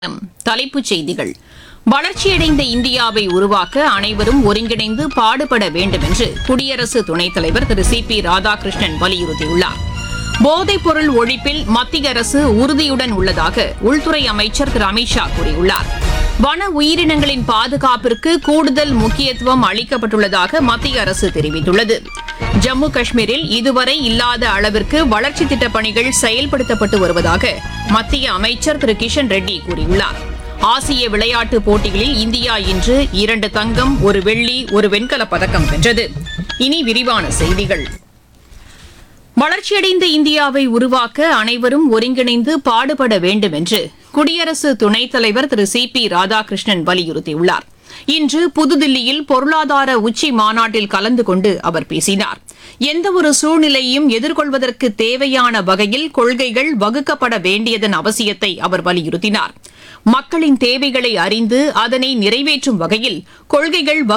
தலைப்புச் செய்திகள் வளர்ச்சியடைந்த இந்தியாவை உருவாக்க அனைவரும் ஒருங்கிணைந்து பாடுபட வேண்டும் என்று குடியரசு துணைத் தலைவர் திரு சி பி ராதாகிருஷ்ணன் வலியுறுத்தியுள்ளார் போதைப் பொருள் ஒழிப்பில் மத்திய அரசு உறுதியுடன் உள்ளதாக உள்துறை அமைச்சர் திரு அமித்ஷா கூறியுள்ளார் வன உயிரினங்களின் பாதுகாப்பிற்கு கூடுதல் முக்கியத்துவம் அளிக்கப்பட்டுள்ளதாக மத்திய அரசு தெரிவித்துள்ளது ஜம்மு காஷ்மீரில் இதுவரை இல்லாத அளவிற்கு வளர்ச்சித் திட்டப் பணிகள் செயல்படுத்தப்பட்டு வருவதாக மத்திய அமைச்சர் திரு கிஷன் ரெட்டி கூறியுள்ளார் ஆசிய விளையாட்டுப் போட்டிகளில் இந்தியா இன்று இரண்டு தங்கம் ஒரு வெள்ளி ஒரு வெண்கலப் பதக்கம் வென்றது இனி விரிவான செய்திகள் வளர்ச்சியடைந்த இந்தியாவை உருவாக்க அனைவரும் ஒருங்கிணைந்து பாடுபட வேண்டும் என்று குடியரசு துணைத் தலைவர் திரு சி பி ராதாகிருஷ்ணன் வலியுறுத்தியுள்ளார் இன்று புதுதில்லியில் பொருளாதார உச்சி மாநாட்டில் கலந்து கொண்டு அவர் பேசினார் எந்தவொரு சூழ்நிலையையும் எதிர்கொள்வதற்கு தேவையான வகையில் கொள்கைகள் வகுக்கப்பட வேண்டியதன் அவசியத்தை அவர் வலியுறுத்தினார் மக்களின் தேவைகளை அறிந்து அதனை நிறைவேற்றும் வகையில் கொள்கைகள்